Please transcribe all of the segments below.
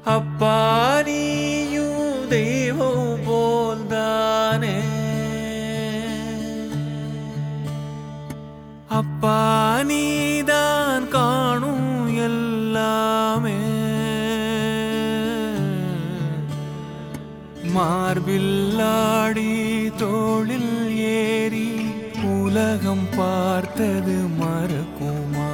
அப்பா நீயும் தெய்வம் போல்தானே அப்பா நீதான் காணும் எல்லாமே மார்பில்லாடி தோளில் ஏறி உலகம் பார்த்தது மறக்குமா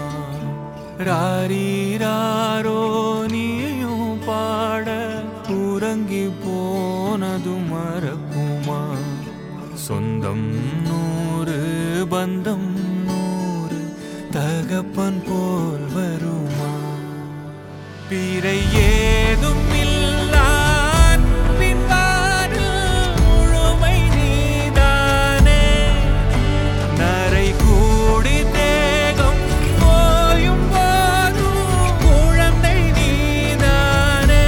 ராரீராரோ நீயும் பாட உறங்கி போனது மறக்குமா சொந்தம் நூறு பந்தம் நூறு தகப்பன் போல் வருமா பிறை ஏதும் இல்லான் பின்பாடு முழுமை நீதானே நரை கூடி தேகம் ஓயும் போதும் குழந்தை நீதானே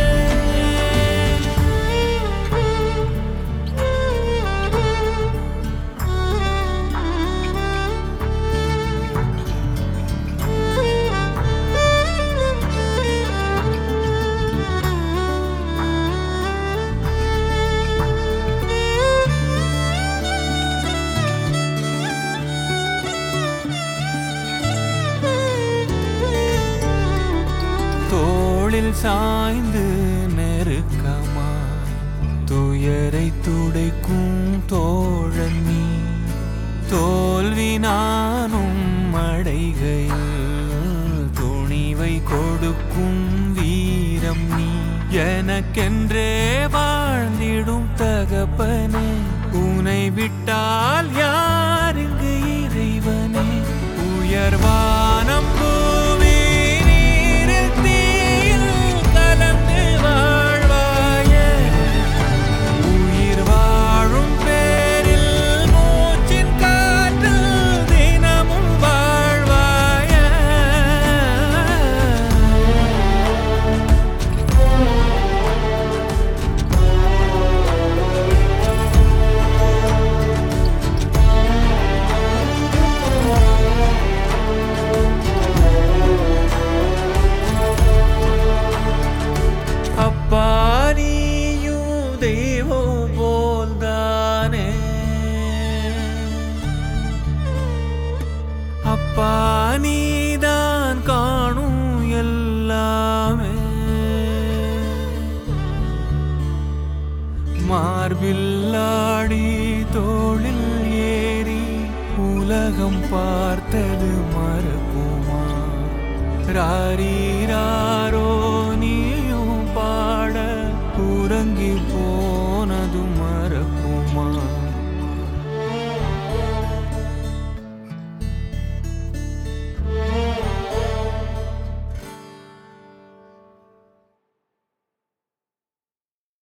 தோளில் சாய்ந்து நெருக்கமாய் துயரை துடைக்கும் தோழன் நீ தோல்வி நானும் அடைகையில் துணிவை கொடுக்கும் வீரம் நீ எனக்கென்றே வாழ்ந்திடும் தகப்பனே உனை விட்டால் யார் இங்கு இறைவனே உயர்வானம் பூமி நீரில் தீயில் கலந்து வாழ்வாயே உயிர் வாழும் பேரில் மூச்சின் காற்றில் தினமும் வாழ்வாயே அப்பா நீயும் தெய்வம் போல்தானே அப்பா நீதான் காணும் எல்லாமே மார்பில்லாடி தோளில் ஏறி உலகம் பார்த்தது மறக்குமா ராரீராரோ நீயும் பாட உறங்கி போ